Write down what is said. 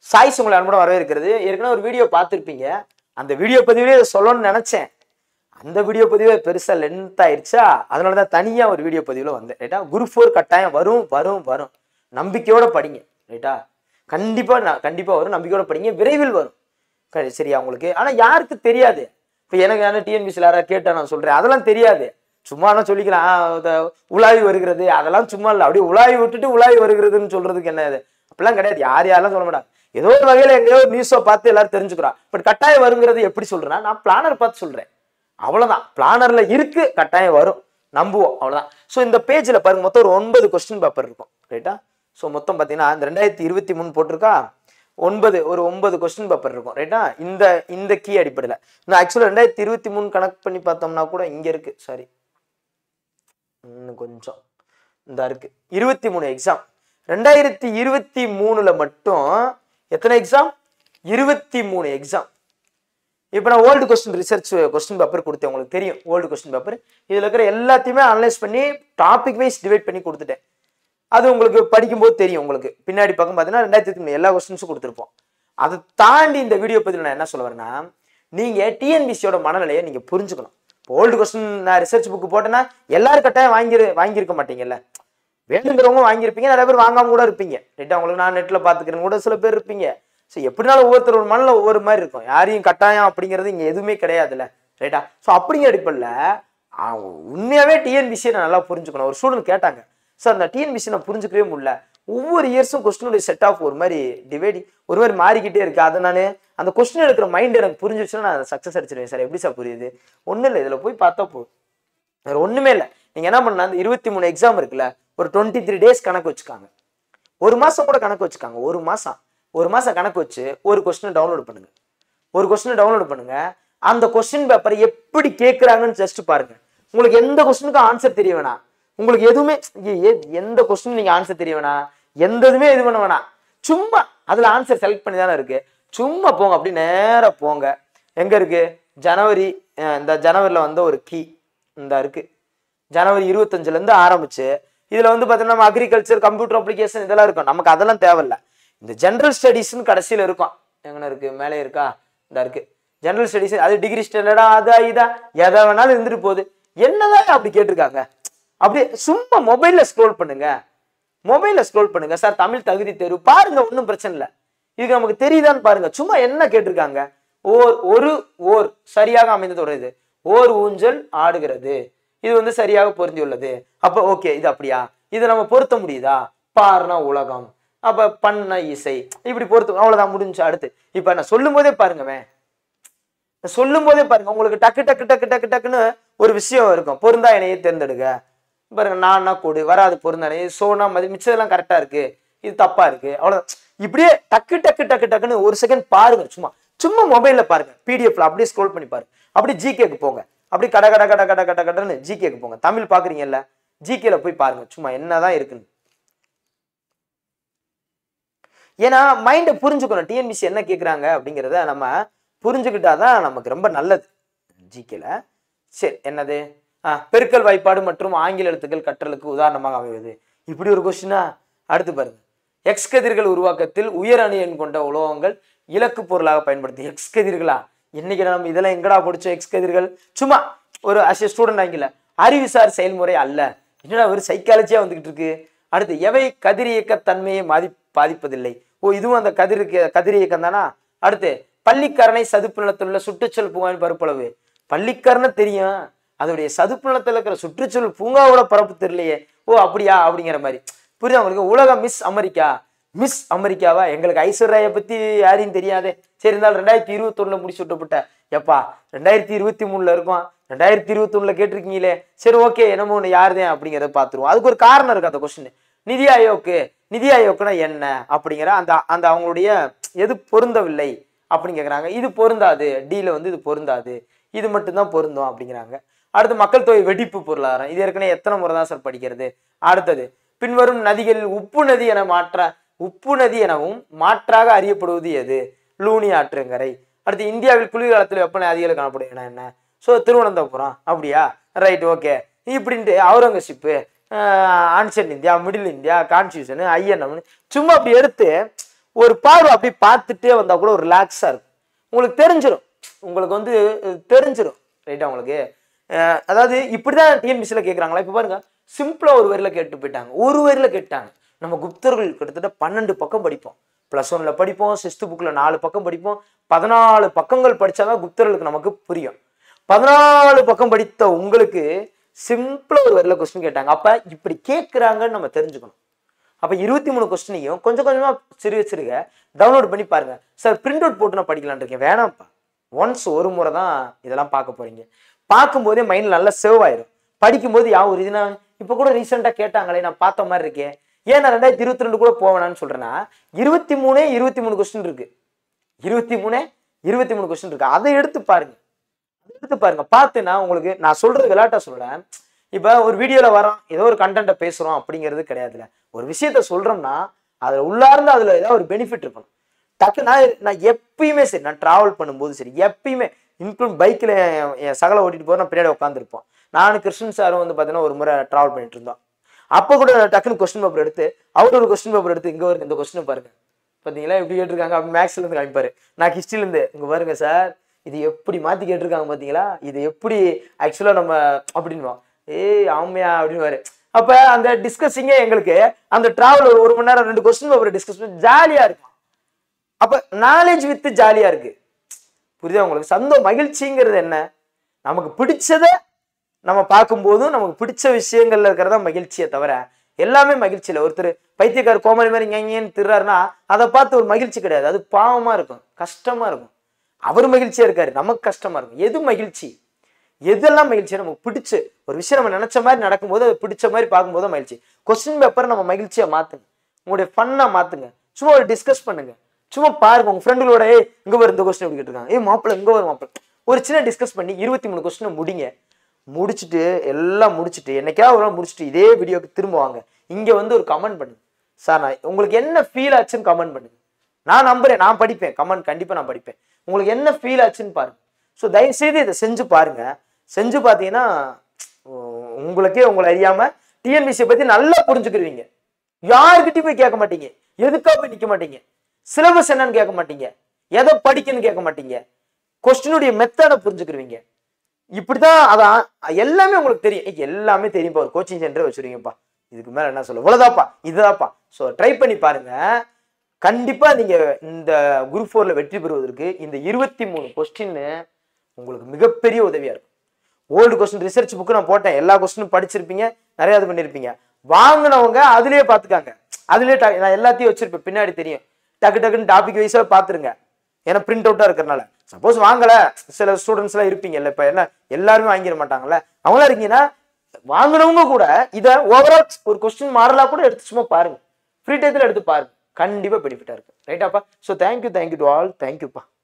choice உங்களை அன்புடன் வரவேற்கிறது ஏற்கனவே ஒரு வீடியோ பார்த்துருப்பீங்க அந்த வீடியோ பதிவிலே இதை சொல்லணும்னு நினச்சேன் அந்த வீடியோ பதிவே பெருசாக லென்த் ஆயிடுச்சா அதனால தான் தனியாக ஒரு வீடியோ பதிவில் வந்தேன் ரைட்டா குரு ஃபோர் கட்டாயம் வரும் வரும் வரும் நம்பிக்கையோட படிங்க ரைட்டா கண்டிப்பாக நான் கண்டிப்பாக வரும் நம்பிக்கையோட படிங்க விரைவில் வரும் க- சரியா உங்களுக்கு ஆனால் யாருக்கு தெரியாது இப்போ எனக்கு நான் டிஎன்பிசியில் யாராவது கேட்டா நான் சொல்கிறேன் அதெல்லாம் தெரியாது சும்மா நான் சொல்லிக்கலாம் ஆ, இந்த உலாவி வருகிறது அதெல்லாம் சும்மா இல்லை அப்படியே உலாவி விட்டுட்டு உலாவி வருகிறதுன்னு சொல்றதுக்கு என்ன இது அப்படிலாம் கிடையாது யார் யாரெல்லாம் சொல்ல மாட்டாங்க ஏதோ ஒரு வகையில் எங்கேயோ ஒரு நியூஸை பார்த்து எல்லாரும் தெரிஞ்சுக்கிறோம் பட் கட்டாயம் வருங்கிறது எப்படி சொல்றேன்னா நான் பிளானர் பார்த்து சொல்றேன் அவ்வளவுதான் பிளானர்ல இருக்கு கட்டாயம் வரும் நம்புவோம் அவ்வளவுதான் ஸோ இந்த பேஜ்ல பாருங்க மொத்தம் ஒரு ஒன்பது கொஸ்டின் பேப்பர் இருக்கும் ரைட்டா ஸோ மொத்தம் பார்த்தீங்கன்னா இந்த ரெண்டாயிரத்தி இருபத்தி மூணு போட்டிருக்கா ஒன்பது ஒரு ஒன்பது கொஸ்டின் பேப்பர் இருக்கும் ரைட்டா இந்த இந்த கீ அடிப்படையில் நான் ஆக்சுவலாக ரெண்டாயிரத்தி இருபத்தி மூணு கணக்கு பண்ணி பார்த்தோம்னா கூட இங்க இருக்கு சாரி இன்னும் கொஞ்சம் இந்த இருக்கு இருபத்தி மூணு எக்ஸாம் ரெண்டாயிரத்தி இருபத்தி மூணுல மட்டும் எத்தனை எக்ஸாம் இருபத்தி மூணு எக்ஸாம் இப்போ நான் old question research question paper கொடுத்தேன் உங்களுக்கு தெரியும் ஓல்டு கொஸ்டின் பேப்பர் இதில் இருக்கிற எல்லாத்தையுமே அனலைஸ் பண்ணி டாபிக் வைஸ் டிவைட் பண்ணி கொடுத்துட்டேன் அது உங்களுக்கு படிக்கும்போது தெரியும் உங்களுக்கு பின்னாடி பக்கம் பார்த்தீங்கன்னா ரெண்டாயிரத்தி மூணு எல்லா கொஸ்டின்ஸும் கொடுத்துருப்போம் அதை தாண்டி இந்த வீடியோ பதில் நான் என்ன சொல்ல வரேன்னா நீங்கள் டிஎன்பிசியோட மனநிலையை நீங்கள் புரிஞ்சுக்கணும் இப்போ ஓல்டு கொஸ்டின் நான் ரிசர்ச் புக்கு போட்டேன்னா எல்லாரும் கட்டாயம் வாங்கி வாங்கியிருக்க மாட்டீங்கல்ல வேணுங்கிறவங்க வாங்கியிருப்பீங்க நிறைய பேர் வாங்காம கூட இருப்பீங்க ரைட்டா உங்களுக்கு நான் நெட்டில் பார்த்துக்கிறேன் கூட சில பேர் இருப்பீங்க ஸோ எப்படினாலும் ஒவ்வொருத்தரோட மனநில ஒவ்வொரு மாதிரி இருக்கும் யாரையும் கட்டாயம் அப்படிங்கிறது இங்கே எதுவுமே கிடையாதுல்ல ரைட்டா ஸோ அப்படிங்கிற அடிப்படையில் உண்மையாகவே டிஎன்பிசியை நான் நல்லா புரிஞ்சுக்கணும் ஒரு ஸ்டூடெண்ட் கேட்டாங்க சார் அந்த டிஎன்பிசி நான் புரிஞ்சுக்கவே முடியல ஒவ்வொரு இயர்ஸும் கொஸ்டினுடைய செட் ஆஃப் ஒரு மாதிரி டிவைடி ஒரு மாதிரி மாறிக்கிட்டே இருக்கு அதை நான் அந்த கொஸ்டின் எடுக்கிற மைண்ட் எனக்கு புரிஞ்சிச்சுன்னா நான் சக்ஸஸ் அடிச்சிருவேன் சார் எப்படி சார் புரியுது ஒன்றும் இல்லை இதில் போய் பார்த்தா போதும் வேற ஒண்ணுமே இல்லை நீங்க என்ன பண்ணலாம் அந்த இருபத்தி மூணு எக்ஸாம் இருக்குல்ல ஒரு டுவெண்ட்டி த்ரீ டேஸ் கணக்கு வச்சுக்காங்க ஒரு மாசம் கூட கணக்கு வச்சுக்காங்க ஒரு மாசம் ஒரு மாசம் கணக்கு வச்சு ஒரு கொஸ்டின் டவுன்லோட் பண்ணுங்க ஒரு கொஸ்டின் டவுன்லோட் பண்ணுங்க அந்த கொஸ்டின் பேப்பரை எப்படி கேட்குறாங்கன்னு ஜஸ்ட் பாருங்க உங்களுக்கு எந்த கொஸ்டினுக்கும் ஆன்சர் தெரிய வேணாம் உங்களுக்கு எதுவுமே எ- எ- எந்த கொஸ்டின் நீங்க ஆன்சர் தெரிய வேணாம் எந்த இதுவுமே இது பண்ண வேணாம் சும்மா அதுல ஆன்சர் செலக்ட் பண்ணி தானே இருக்கு சும்மா போங்க அப்படி நேரா போங்க எங்க இருக்கு ஜனவரி அஹ் இந்த ஜனவரில வந்த ஒரு கீ இந்த இருக்கு ஜனவரி இருபத்தஞ்சுல இருந்து ஆரம்பிச்சு இதுல வந்து பாத்தீங்கன்னா நம்ம அக்ரிகல்ச்சர் கம்ப்யூட்டர் அப்ளிகேஷன் இதெல்லாம் இருக்கும் நமக்கு அதெல்லாம் தேவையில்ல இந்த ஜென்ரல் ஸ்டடீஸ்னு கடைசியில இருக்கும் எங்கன இருக்கு மேலே இருக்கா இந்த இருக்கு ஜென்ரல் ஸ்டடீஸ் அது டிகிரி ஸ்டாண்டர்டா அதா இதா எதை வேணாலும் இருந்துட்டு போகுது என்னதான் அப்படி கேட்டிருக்காங்க அப்படியே சும்மா மொபைல்ல ஸ்க்ரோல் பண்ணுங்க மொபைல்ல ஸ்க்ரோல் பண்ணுங்க சார் தமிழ் தகுதி தேர்வு பாருங்க ஒன்றும் பிரச்சனை இல்லை இதுக்கு நமக்கு தெரியுதான்னு பாருங்க சும்மா என்ன கேட்டிருக்காங்க ஓர் ஒரு ஓர் சரியாக அமைந்தது ஒரு இது ஓர் ஊஞ்சல் ஆடுகிறது இது வந்து சரியாக பொருந்தியுள்ளது அப்ப ஓகே இது அப்படியா இது நம்ம பொருத்த முடியுதா பார்னா உலகம் அப்ப பண்ண இசை இப்படி பொருத்த அவ்வளவுதான் முடிஞ்சு அடுத்து இப்ப நான் சொல்லும் போதே பாருங்கவேன் சொல்லும் போதே பாருங்க உங்களுக்கு டக்கு டக்கு டக்கு டக்கு டக்குன்னு ஒரு விஷயம் இருக்கும் பொருந்தா இணையை தேர்ந்தெடுங்க பாருங்க நான்னா கூடு வராது பொருந்தா இணை சோனா மதி மிச்சதெல்லாம் கரெக்டா இருக்கு இது தப்பா இருக்கு அவ்வளவு இப்படியே டக்கு டக்கு டக்கு டக்குன்னு ஒரு செகண்ட் பாருங்க சும்மா சும்மா மொபைல்ல பாருங்க பிடிஎஃப்ல அப்படியே ஸ்க்ரோல் பண்ணி பாருங்க அப்படியே ஜிகேக்கு போங்க அப்படியே கட கட கட கட கட கடன்னு ஜிகேக்கு போங்க தமிழ் பாக்குறீங்கல்ல ஜிகேல போய் பாருங்க சும்மா என்னதான் இருக்குன்னு ஏன்னா மைண்டை புரிஞ்சுக்கணும் டிஎன்பிசி என்ன கேட்குறாங்க அப்படிங்கிறத நம்ம புரிஞ்சுக்கிட்டாதான் நமக்கு ரொம்ப நல்லது ஜிகேல சரி என்னது ஆ பெருக்கல் வாய்ப்பாடு மற்றும் ஆங்கில எழுத்துக்கள் கற்றலுக்கு உதாரணமாக அமைவது இப்படி ஒரு கொஸ்டினா அடுத்து பாருங்க எக்ஸ் கதிர்கள் உருவாக்கத்தில் உயர் அணு எண் கொண்ட உலோகங்கள் இலக்கு பொருளாக பயன்படுத்தி எக்ஸ் கதிர்களா இன்னைக்கு நம்ம இதெல்லாம் எங்கடா படிச்சோம் எக்ஸ் கதிர்கள் சும்மா ஒரு அஸ் ஸ்டூடெண்ட் ஆங்கில அறிவுசார் செயல்முறை அல்ல என்னடா ஒரு சைக்காலஜியா வந்துகிட்டு இருக்கு அடுத்து எவை கதிரியக்க தன்மையை பாதி பாதிப்பதில்லை ஓ இதுவும் அந்த கதிருக்கு கதிரியக்கம் தானா அடுத்து பள்ளிக்கரணை சதுப்பு நிலத்தில் உள்ள சுற்றுச்சூழல் பூங்காவின் பரப்பளவு பள்ளிக்கரணை தெரியும் அதோடைய சதுப்பு நிலத்தில் இருக்கிற சுற்றுச்சூழல் பூங்காவோட பரப்பு தெரியலையே ஓ அப்படியா அப்படிங்கிற மாதிரி புரியுதா உங்களுக்கு உலக மிஸ் அமெரிக்கா மிஸ் அமெரிக்காவா எங்களுக்கு ஐஸ்வர்யாவை பத்தி யாரையும் தெரியாதே சரி இருந்தாலும் ரெண்டாயிரத்தி இருபத்தொன்னுல முடிச்சு விட்டப்பட்ட எப்பா ரெண்டாயிரத்தி இருபத்தி மூணுல இருக்கும் ரெண்டாயிரத்தி இருபத்தொன்னுல கேட்டிருக்கீங்களே சரி ஓகே என்னமோ ஒன்று யாருதேன் அப்படிங்கிறத பார்த்துருவோம் அதுக்கு ஒரு காரணம் இருக்கு அந்த கொஸ்டின் நிதி ஆயோக்கு நிதி ஆயோக்குனா என்ன அப்படிங்கிற அந்த அந்த அவங்களுடைய எது பொருந்தவில்லை அப்படின்னு கேட்குறாங்க இது பொருந்தாது டீல வந்து இது பொருந்தாது இது மட்டும்தான் பொருந்தும் அப்படிங்கிறாங்க அடுத்து மக்கள் தொகை வெடிப்பு பொருளாதாரம் இது ஏற்கனவே எத்தனை முறை தான் சார் படிக்கிறது அடுத்தது பின்வரும் நதிகளில் உப்பு நதி என மாற்ற உப்பு நதி எனவும் மாற்றாக அறியப்படுவது எது லூனி ஆற்றங்கரை அடுத்து இந்தியாவில் குளிர்காலத்தில் வெப்பநிலை அதிகம் காணப்படும் இடம் என்ன ஸோ திருவனந்தபுரம் அப்படியா ரைட் ஓகே இப்படின்ட்டு Aurangzeb ancient India middle India கான்ஸ்டியூஷனு ஐஎன்எம்னு சும்மா அப்படி எடுத்து ஒரு பார்வை அப்படி பார்த்துட்டே வந்தா கூட ஒரு ரிலாக்ஸா இருக்கும் உங்களுக்கு தெரிஞ்சிடும் உங்களுக்கு வந்து அஹ், தெரிஞ்சிடும் ரைட்டா உங்களுக்கு அஹ், அதாவது இப்படிதான் டிஎன்பிசியில் கேட்குறாங்களா இப்போ பாருங்க சிம்பிளா ஒரு வரியில கேட்டு போயிட்டாங்க ஒரு வரியில கேட்டாங்க நம்ம குப்தர்கள் கிட்டத்தட்ட பன்னெண்டு பக்கம் படிப்போம் ப்ளஸ் ஒன்ல படிப்போம் சிக்ஸ்த் புக்ல நாலு பக்கம் படிப்போம் பதினாலு பக்கங்கள் படிச்சாதான் குப்தர்களுக்கு நமக்கு புரியும் பதினாலு பக்கம் படித்த உங்களுக்கு சிம்பிளா ஒரு வரியில கொஸ்டின் கேட்டாங்க அப்ப இப்படி கேட்குறாங்கன்னு நம்ம தெரிஞ்சுக்கணும் அப்ப இருபத்தி மூணு கொஸ்டினையும் கொஞ்சம் கொஞ்சமா சிறுக சிறுக டவுன்லோட் பண்ணி பாருங்க சார் பிரிண்ட் அவுட் போட்டு நான் படிக்கலாம்னு இருக்கேன் வேணாம்ப்பா ஒன்ஸ் ஒரு முறை தான் இதெல்லாம் பார்க்க போறீங்க பார்க்கும்போதே மைண்ட் நல்லா சேவ் ஆயிரும் படிக்கும்போது யா ஒரு இதுனா இப்போ கூட ரீசெண்டாக கேட்டாங்களே நான் பார்த்த மாதிரி இருக்கேன் ஏன் நான் ரெண்டாயிரத்தி இருபத்தி ரெண்டு கூட போவேனான்னு சொல்றேன்னா இருபத்தி மூணே இருபத்தி மூணு கொஸ்டின் இருக்கு இருபத்தி மூணே இருபத்தி மூணு கொஸ்டின் இருக்கு அதை எடுத்து பாருங்க எடுத்து பாருங்க பார்த்துனா உங்களுக்கு நான் சொல்றது விளையாட்டா சொல்றேன் இப்ப ஒரு வீடியோல வரோம் ஏதோ ஒரு கண்டென்ட்டை பேசுறோம் அப்படிங்கிறது கிடையாதுல ஒரு விஷயத்த சொல்றோம்னா அதுல உள்ளார்ந்து அதுல ஏதாவது ஒரு பெனிஃபிட் இருக்கணும் டக்கு நான் நான் எப்பயுமே சரி நான் டிராவல் பண்ணும்போது சரி எப்பயுமே இன்க்ளூட் பைக்கில் என் சகலை ஓட்டிட்டு போய் நான் பின்னாடி உட்காந்துருப்போம் நானும் கிருஷ்ணன் சாரும் வந்து பார்த்தீங்கன்னா ஒரு முறை டிராவல் பண்ணிட்டு இருந்தோம் அப்போ கூட டக்குன்னு கொஸ்டின் பேப்பர் எடுத்து அவர் ஒரு கொஸ்டின் பேப்பர் எடுத்து இங்கே வருங்க இந்த கொஸ்டின் பாருங்க பார்த்தீங்களா எப்படி கேட்டிருக்காங்க அப்படி மேக்ஸ்ல இருந்து காமிப்பாரு நான் ஹிஸ்ட்ரில இருந்து இங்க பாருங்க சார் இது எப்படி மாத்தி கேட்டிருக்காங்க பாத்தீங்களா இது எப்படி ஆக்சுவலா நம்ம அப்படின்வோம் ஏய் ஆமையா அப்படின்னு அப்ப அந்த டிஸ்கஸிங்கே எங்களுக்கு அந்த டிராவல் ஒரு ஒரு மணி நேரம் ரெண்டு கொஸ்டின் பேப்பர் டிஸ்கஸ் பண்ணி ஜாலியா இருக்கும் அப்ப நாலேஜ் வித் ஜாலியா இருக்கு புரியுதா உங்களுக்கு சந்தோ மகிழ்ச்சிங்கிறது என்ன நமக்கு பிடிச்சத நம்ம பார்க்கும்போதும் நமக்கு பிடிச்ச விஷயங்கள்ல இருக்கிறதா மகிழ்ச்சியை தவிர எல்லாமே மகிழ்ச்சி இல்லை ஒருத்தர் பைத்தியக்கார கோமலி மாதிரி இங்கேன்னு திருறாருன்னா அதை பார்த்து ஒரு மகிழ்ச்சி கிடையாது அது பாவமா இருக்கும் கஷ்டமா இருக்கும் அவர் மகிழ்ச்சியா இருக்காரு நமக்கு கஷ்டமா இருக்கும் எது மகிழ்ச்சி எதெல்லாம் மகிழ்ச்சி நமக்கு பிடிச்சு ஒரு விஷயம் நம்ம நினைச்ச மாதிரி நடக்கும்போது அது பிடிச்ச மாதிரி பார்க்கும்போது தான் மகிழ்ச்சி கொஸ்டின் பேப்பர் நம்ம மகிழ்ச்சியா மாத்துங்க உங்களுடைய ஃபன்னா மாத்துங்க சும்மா ஒரு டிஸ்கஸ் பண்ணுங்க சும்மா பாருங்க உங்க ஃப்ரெண்டுகளோட ஏ இங்க வரும் இந்த கொஸ்டின் எப்படி கேட்டிருக்காங்க ஏ மாப்பிள்ள இங்க வரும் மாப்பிள்ள ஒரு சின்ன டிஸ்கஸ் பண்ணி இருபத்தி மூணு கொஸ்டினை முடிங்க முடிச்சுட்டு எல்லாம் முடிச்சுட்டு என்னைக்காவது ஒரு நாள் முடிச்சுட்டு இதே வீடியோக்கு திரும்ப வாங்க இங்க வந்து ஒரு கமெண்ட் பண்ணுங்க சார் நான் உங்களுக்கு என்ன ஃபீல் ஆச்சுன்னு கமெண்ட் பண்ணுங்க நான் நம்புறேன் நான் படிப்பேன் கமெண்ட் கண்டிப்பா நான் படிப்பேன் உங்களுக்கு என்ன ஃபீல் ஆச்சுன்னு பாருங்க ஸோ தயவுசெய்து இதை செஞ்சு பாருங்க செஞ்சு பார்த்தீங்கன்னா உ- உங்களுக்கே உங்களை அறியாம டிஎன்பிசியை பத்தி நல்லா புரிஞ்சுக்கிருவீங்க யாருக்கிட்டையும் போய் கேட்க மாட்டீங்க எதுக்கா போய் நிக்க மாட்டீங்க சிலபஸ் என்னன்னு கேட்க மாட்டீங்க எதை படிக்கணும்னு கேட்க மாட்டீங்க கொஸ்டினுடைய மெத்தடை புரிஞ்சுக்கிருவீங்க இப்படிதான் அதான் எல்லாமே உங்களுக்கு தெரியும் ஏய், எல்லாமே தெரியும்ப்பா ஒரு கோச்சிங் சென்டர் வச்சிருக்கீங்கப்பா இதுக்கு மேல என்ன சொல்ல இவ்வளவுதாப்பா இதுதான்ப்பா ஸோ ட்ரை பண்ணி பாருங்க கண்டிப்பா நீங்க இந்த குரூப் ஃபோர்ல வெற்றி பெறுவதற்கு இந்த இருபத்தி மூணு கொஸ்டின் உங்களுக்கு மிகப்பெரிய உதவியா இருக்கும் ஓல்டு கொஸ்டின் ரிசர்ச் புக்கு நான் போட்டேன் எல்லா கொஸ்டினும் படிச்சிருப்பீங்க நிறைய இது பண்ணியிருப்பீங்க வாங்கினவங்க அதுலயே பார்த்துக்காங்க அதுலயே ta- நான் எல்லாத்தையும் வச்சிருப்பேன் பின்னாடி தெரியும் டக்கு டக்குன்னு டாபிக் வைஸாக பார்த்துருங்க ஏன்னா பிரிண்ட் அவுட்டாக இருக்கிறனால சப்போஸ் வாங்கல சில ஸ்டூடெண்ட்ஸ் எல்லாம் இருப்பீங்கல்ல இப்போ என்ன எல்லாருமே வாங்கிட மாட்டாங்கல்ல அவங்களா இருக்கீங்கன்னா வாங்கினவங்க கூட இதை ஓவரால் ஒரு கொஸ்டின் மாறலா கூட எடுத்து சும்மா பாருங்க ஃப்ரீ டயத்தில் எடுத்து பாருங்க கண்டிப்பாக பெனிஃபிட்டாக இருக்கு ரைட்டாப்பா so thank you thank you to all தேங்க்யூப்பா